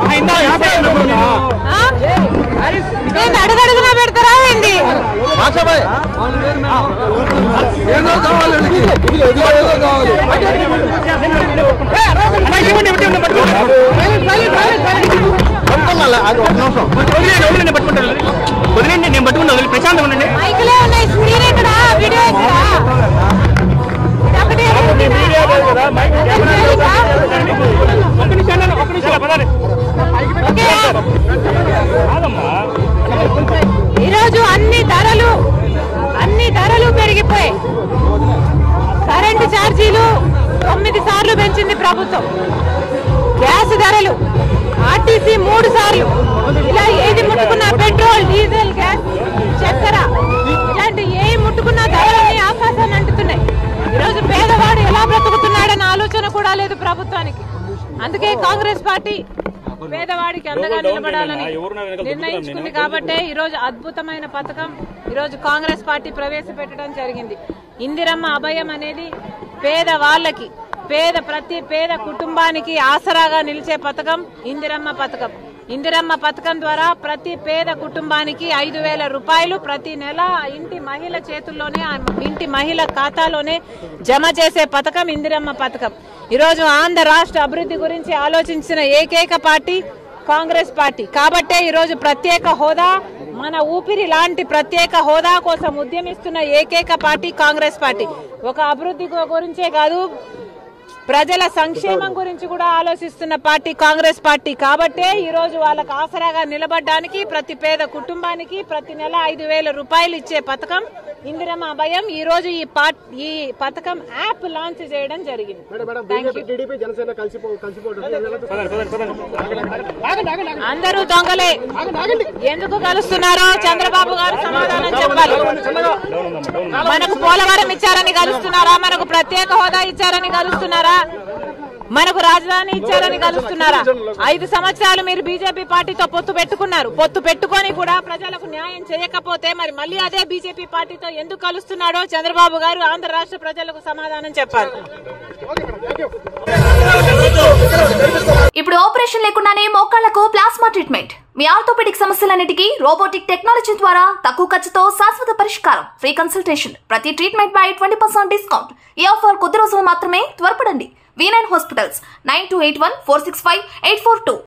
ఆ? నేను అడుగడుగునా పెడతారా ఏంది ఏదో కావాలి వీళ్ళకి. ఏదో ఏదో కావాలి వదిలేండి నేను పట్టుకున్నా వదిలి ప్రశాంతంగా ఉండండి మైకులే ఉన్నాయి స్క్రీన్ ఎక్కడ వీడియో ఎక్కడ ఒకటి ఒక్క నిమిషం అన్నాను, ఒక్క నిమిషం ఇలా పదాలు. ఓకే కాదమ్మా ఈరోజు అన్ని ధరలు అన్ని ధరలు పెరిగిపోయాయి కరెంటు ఛార్జీలు తొమ్మిది సార్లు పెంచింది ప్రభుత్వం గ్యాస్ ధరలు ఆర్టీసీ మూడు సార్లు ఇలా ఏది ముట్టుకున్నా పెట్రోల్ డీజిల్ గ్యాస్ చక్కెర ఇలాంటి ఏ ముట్టుకున్నా ధరలన్నీ ఆకాశాన్ని అంటుతున్నాయి ఈరోజు పేదవాడు ఎలా బ్రతుకుతున్నాడన్న ఆలోచన కూడా లేదు ప్రభుత్వానికి అందుకే కాంగ్రెస్ పార్టీ పేదవాడికి అండగా నిలబడాలని నిర్ణయించుకుంది కాబట్టే ఈ రోజు అద్భుతమైన పథకం ఈ రోజు కాంగ్రెస్ పార్టీ ప్రవేశపెట్టడం జరిగింది ఇందిరమ్మ అభయం అనేది పేదవాళ్ళకి పేద ప్రతి పేద కుటుంబానికి ఆసరాగా నిలిచే పథకం ఇందిరమ్మ పథకం ఇందిరమ్మ పథకం ద్వారా ప్రతి పేద కుటుంబానికి ఐదు వేల రూపాయలు ప్రతి నెల ఆ ఇంటి మహిళ చేతుల్లోనే ఆ ఇంటి మహిళ ఖాతాలోనే జమ చేసే పథకం ఇందిరమ్మ పథకం ఈరోజు ఆంధ్ర రాష్ట్ర అభివృద్ధి గురించి ఆలోచించిన ఏకైక పార్టీ కాంగ్రెస్ పార్టీ కాబట్టే ఈరోజు ప్రత్యేక హోదా మన ఊపిరి లాంటి ప్రత్యేక హోదా కోసం ఉద్యమిస్తున్న ఏకైక పార్టీ కాంగ్రెస్ పార్టీ ఒక అభివృద్ధి గు- గురించే కాదు ప్రజల సంక్షేమం గురించి కూడా ఆలోచిస్తున్న పార్టీ కాంగ్రెస్ పార్టీ కాబట్టే ఈ రోజు వాళ్ళకు ఆసరాగా నిలబడడానికి ప్రతి పేద కుటుంబానికి ప్రతి నెల ఐదు వేల రూపాయలు ఇచ్చే పథకం ఇందిరమ్మ అభయం ఈ రోజు ఈ పార్ట్ ఈ పథకం యాప్ లాంచ్ చేయడం జరిగింది Thank you. టీడీపీ జనసేన కలిసిపో కలిసిపోవడం అందరూ దొంగలే ఎందుకు కలుస్తున్నారో చంద్రబాబు గారు సమాధానం చెప్పాలి మనకు పోలవరం ఇచ్చారని కలుస్తున్నారా మనకు ప్రత్యేక హోదా ఇచ్చారని కలుస్తున్నారా మనకు రాజధాని ఇచ్చారని కలుస్తున్నారా ఐదు సంవత్సరాలు మీరు బీజేపీ పార్టీతో పొత్తు పెట్టుకున్నారు పొత్తు పెట్టుకొని కూడా ప్రజలకు న్యాయం చేయకపోతే మరి మళ్ళీ అదే బీజేపీ పార్టీతో ఎందుకు కలుస్తున్నాడో చంద్రబాబు గారు ఆంధ్ర రాష్ట్ర ప్రజలకు సమాధానం చెప్పాలి ఇప్పుడు ఆపరేషన్ లేకుండానే మోకాళ్లకు ప్లాస్మా ట్రీట్మెంట్ మీ ఆర్థోపెడిక్ సమస్యలన్నిటికీ రోబోటిక్ టెక్నాలజీ ద్వారా తక్కువ ఖర్చుతో శాశ్వత పరిష్కారం ఫ్రీ కన్సల్టేషన్ ప్రతి ట్రీట్మెంట్ పై ట్వంటీ పర్సెంట్ డిస్కౌంట్ ఈ ఆఫర్ కొద్ది రోజులు మాత్రమే త్వరపడండి V nine hospitals nine two eight one four six five eight four two